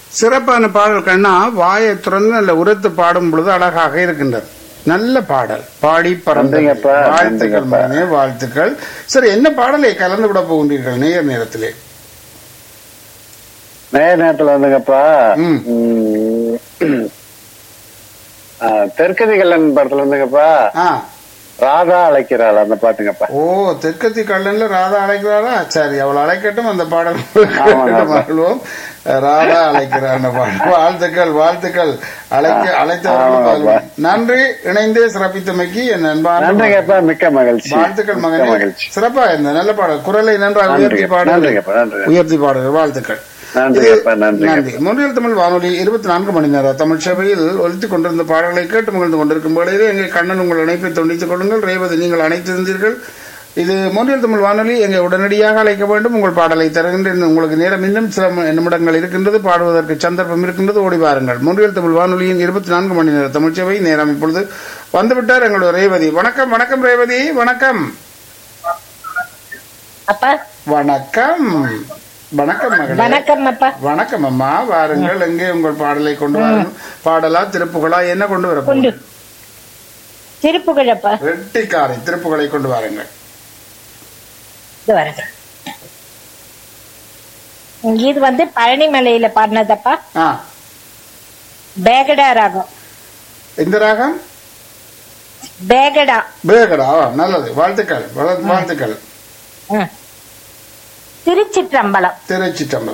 சிறப்பான பாடல் கண்ணா வாயை திறந்து நல்ல உரத்து பாடும் பொழுது அழகாக இருக்கின்றது நல்ல பாடல் பாடி பறந்த நன்றிங்கப்பா, வாழ்த்துக்கள் நன்றிங்கப்பா. மகனே வாழ்த்துக்கள் சரி என்ன பாடலை கலந்து விட போகின்றீர்கள் நேர் நேரத்திலே நேர நேரத்துல வந்துங்கப்பா ம். ம். ஆ, தெற்கதி கல்லன் படத்துல வந்துங்கப்பா ஆ ராதா அழைக்கிறாள் அந்த பாட்டுங்கப்பா ஓ தெற்கத்தி கல்லன்ல ராதா அழைக்கிறாரா சரி அவள் அழைக்கட்டும் அந்த பாடல் ஆமாங்க. மகிழ்வோம் ராதா அழைக்கிறார் அந்த பாடல் வாழ்த்துக்கள் வாழ்த்துக்கள் அழைக்க அழைத்தவர்கள் ஆமாங்க. பாருங்கள். நன்றி இணைந்தே சிறப்பித்தமைக்கு என் அன்பான நன்றிங்கப்பா மிக்க மகிழ்ச்சி வாழ்த்துக்கள் மிக்க மகனே மகிழ்ச்சி சிறப்பா இருந்த நல்ல பாடல் குரலை நன்றாக நன்றி உயர்த்தி பாடல் நன்றிங்கப்பா நன்றி உயர்த்தி பாடுங்கள் வாழ்த்துக்கள் நன்றிங்கப்பா நன்றி நன்றி முன்னில் தமிழ் வானொலி இருபத்தி நான்கு மணி நேரம் தமிழ் சபையில் ஒலித்துக் கொண்டிருந்த பாடல்களை கேட்டு மகிழ்ந்து கொண்டிருக்கும் பொழுது எங்கள் கண்ணன் உங்கள் இணைப்பை துண்டித்துக் கொள்ளுங்கள் ரேவதி நீங்கள் அணைத்திருந்தீர்கள் இது முன்னில் தமிழ் வானொலி எங்களை உடனடியாக அழைக்க வேண்டும் உங்கள் பாடலை தருகின்றேன் உங்களுக்கு நேரம் இன்னும் சில நிமிடங்கள் இருக்கின்றது பாடுவதற்கு சந்தர்ப்பம் இருக்கின்றது ஓடி வாருங்கள் முன்னில் தமிழ் வானொலியின் இருபத்தி நான்கு மணி நேர தமிழ் சபை நேரம் இப்பொழுது வந்துவிட்டார் எங்களுடைய ரேவதி வணக்கம் வணக்கம் ரேவதி வணக்கம் அப்பா வணக்கம் வணக்கம் மகளே வணக்கம் அப்பா வணக்கம் அம்மா வாருங்கள் எங்கே உங்கள் பாடலை கொண்டு வாருங்கள் பாடலா திருப்புகளா என்ன கொண்டு வர கொண்டு திருப்புகழப்பா ரெட்டிக்காரை திருப்புகளை கொண்டு வாருங்கள் இது வரங்க இது வந்து பழனிமலையில பாடினதப்பா ஆ பேகடா ராகம் இந்த ராகம் பேகடா பேகடா ஆ, நல்லது வாழ்த்துக்கள் வள- வாழ்த்துக்கள் ம். திருச்சிற்றம்பலம் திருச்சிட்டம்பலம்